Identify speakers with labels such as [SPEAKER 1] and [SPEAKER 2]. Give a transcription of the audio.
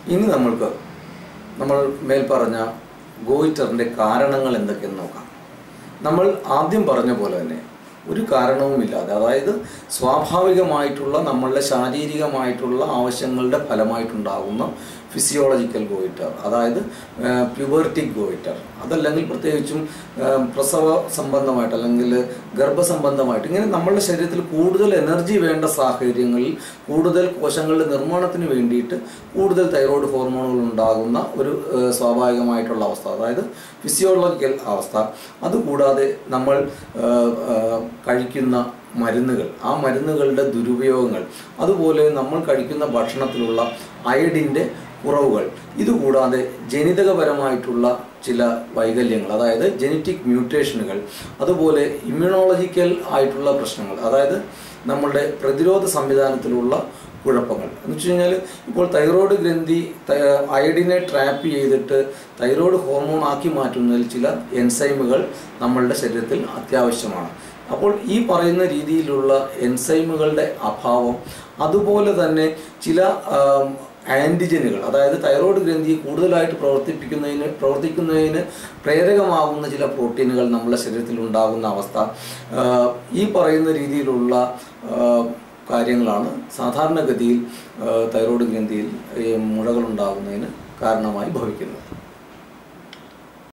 [SPEAKER 1] ഇനി നമ്മൾക്ക് നമ്മൾ മേൽപ്പറഞ്ഞ ഗോയിറ്ററിൻ്റെ കാരണങ്ങൾ എന്തൊക്കെയെന്ന് നോക്കാം നമ്മൾ ആദ്യം പറഞ്ഞ പോലെ തന്നെ ഒരു കാരണവുമില്ലാതെ അതായത് സ്വാഭാവികമായിട്ടുള്ള നമ്മളുടെ ശാരീരികമായിട്ടുള്ള ആവശ്യങ്ങളുടെ ഫലമായിട്ടുണ്ടാകുന്ന ഫിസിയോളജിക്കൽ ഗോയിറ്റർ അതായത് പ്യുബർട്ടിക് ഗോയിറ്റർ അതല്ലെങ്കിൽ പ്രത്യേകിച്ചും ആ, പ്രസവ സംബന്ധമായിട്ട് അല്ലെങ്കിൽ ഗർഭസംബന്ധമായിട്ട് ഇങ്ങനെ നമ്മളുടെ ശരീരത്തിൽ കൂടുതൽ എനർജി വേണ്ട സാഹചര്യങ്ങളിൽ കൂടുതൽ കോശങ്ങളുടെ നിർമ്മാണത്തിന് വേണ്ടിയിട്ട് കൂടുതൽ തൈറോയ്ഡ് ഹോർമോണുകൾ ഉണ്ടാകുന്ന ഒരു ആ, സ്വാഭാവികമായിട്ടുള്ള അവസ്ഥ അതായത് ഫിസിയോളജിക്കൽ അവസ്ഥ അതുകൂടാതെ നമ്മൾ ആ, ആ, കഴിക്കുന്ന മരുന്നുകൾ ആ മരുന്നുകളുടെ ദുരുപയോഗങ്ങൾ അതുപോലെ നമ്മൾ കഴിക്കുന്ന ഭക്ഷണത്തിലുള്ള അയഡിൻ്റെ കുറവുകൾ ഇതുകൂടാതെ ജനിതകപരമായിട്ടുള്ള ചില വൈകല്യങ്ങൾ അതായത് ജനറ്റിക് മ്യൂട്ടേഷനുകൾ അതുപോലെ ഇമ്മ്യൂണോളജിക്കൽ ആയിട്ടുള്ള പ്രശ്നങ്ങൾ അതായത് നമ്മളുടെ പ്രതിരോധ സംവിധാനത്തിലുള്ള കുഴപ്പങ്ങൾ എന്ന് വെച്ച് കഴിഞ്ഞാൽ ഇപ്പോൾ തൈറോയ്ഡ് ഗ്രന്ഥി ത- അയഡിനെ ട്രാപ്പ് ചെയ്തിട്ട് തൈറോയ്ഡ് ഹോർമോൺ ആക്കി മാറ്റുന്നതിൽ ചില എൻസൈമുകൾ നമ്മളുടെ ശരീരത്തിൽ അത്യാവശ്യമാണ് അപ്പോൾ ഈ പറയുന്ന രീതിയിലുള്ള എൻസൈമുകളുടെ അഭാവം അതുപോലെ തന്നെ ചില ആം, ആൻറ്റിജനുകൾ അതായത് തൈറോയ്ഡ് ഗ്രന്ഥിയെ കൂടുതലായിട്ട് പ്രവർത്തിപ്പിക്കുന്നതിന് പ്രവർത്തിക്കുന്നതിന് പ്രേരകമാകുന്ന ചില പ്രോട്ടീനുകൾ നമ്മുടെ ശരീരത്തിൽ ഉണ്ടാകുന്ന അവസ്ഥ ആ, ഈ പറയുന്ന രീതിയിലുള്ള ആ, കാര്യങ്ങളാണ് സാധാരണഗതിയിൽ ആ, തൈറോയ്ഡ് ഗ്രന്ഥിയിൽ ഈ മുഴകൾ ഉണ്ടാകുന്നതിന് കാരണമായി ഭവിക്കുന്നത്